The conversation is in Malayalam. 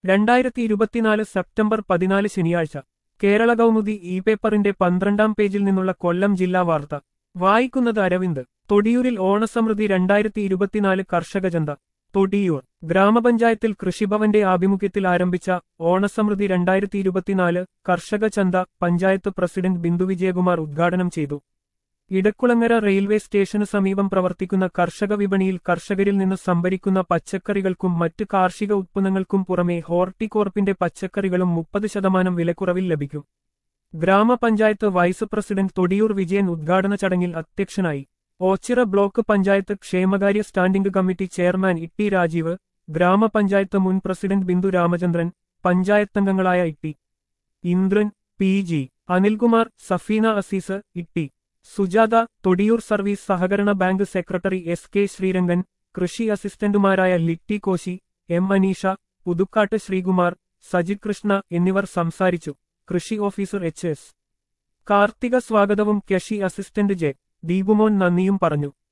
രണ്ടായിരത്തി ഇരുപത്തിനാല് സെപ്റ്റംബർ പതിനാല് ശനിയാഴ്ച കേരള കൗമുദി ഇ പേപ്പറിന്റെ പന്ത്രണ്ടാം പേജിൽ നിന്നുള്ള കൊല്ലം ജില്ലാ വാർത്ത വായിക്കുന്നത് അരവിന്ദ് തൊടിയൂരിൽ ഓണസമൃദ്ധി രണ്ടായിരത്തി ഇരുപത്തിനാല് കർഷക ചന്ത തൊടിയൂർ ഗ്രാമപഞ്ചായത്തിൽ കൃഷിഭവന്റെ ആഭിമുഖ്യത്തിൽ ആരംഭിച്ച ഓണസമൃദ്ധി രണ്ടായിരത്തി ഇരുപത്തിനാല് കർഷക ചന്ത പഞ്ചായത്ത് പ്രസിഡന്റ് ബിന്ദു വിജയകുമാർ ഉദ്ഘാടനം ചെയ്തു ഇടക്കുളങ്ങര റെയിൽവേ സ്റ്റേഷന് സമീപം പ്രവർത്തിക്കുന്ന കർഷക വിപണിയിൽ കർഷകരിൽ നിന്ന് സംഭരിക്കുന്ന പച്ചക്കറികൾക്കും മറ്റ് കാർഷിക ഉത്പന്നങ്ങൾക്കും പുറമെ ഹോർട്ടികോർപ്പിന്റെ പച്ചക്കറികളും മുപ്പത് ശതമാനം വിലക്കുറവിൽ ലഭിക്കും ഗ്രാമപഞ്ചായത്ത് വൈസ് പ്രസിഡന്റ് തൊടിയൂർ വിജയൻ ഉദ്ഘാടന ചടങ്ങിൽ അധ്യക്ഷനായി ഓച്ചിറ ബ്ലോക്ക് പഞ്ചായത്ത് ക്ഷേമകാര്യ സ്റ്റാൻഡിംഗ് കമ്മിറ്റി ചെയർമാൻ ഇട്ടി രാജീവ് ഗ്രാമപഞ്ചായത്ത് മുൻ പ്രസിഡന്റ് ബിന്ദു രാമചന്ദ്രൻ പഞ്ചായത്തംഗങ്ങളായ ഇട്ടി ഇന്ദ്രൻ പി ജി അനിൽകുമാർ സഫീന അസീസ് ഇട്ടി സുജാത തൊടിയൂർ സർവീസ് സഹകരണ bank secretary S K Sreerangan കൃഷി അസിസ്റ്റന്റുമാരായ ലിറ്റി കോശി എം അനീഷ പുതുക്കാട്ട് ശ്രീകുമാർ സജിത് കൃഷ്ണ എന്നിവർ സംസാരിച്ചു കൃഷി ഓഫീസർ എച്ച് എസ് കാർത്തിക സ്വാഗതവും കൃഷി അസിസ്റ്റന്റ് ജെ ദീപുമോൻ നന്ദിയും പറഞ്ഞു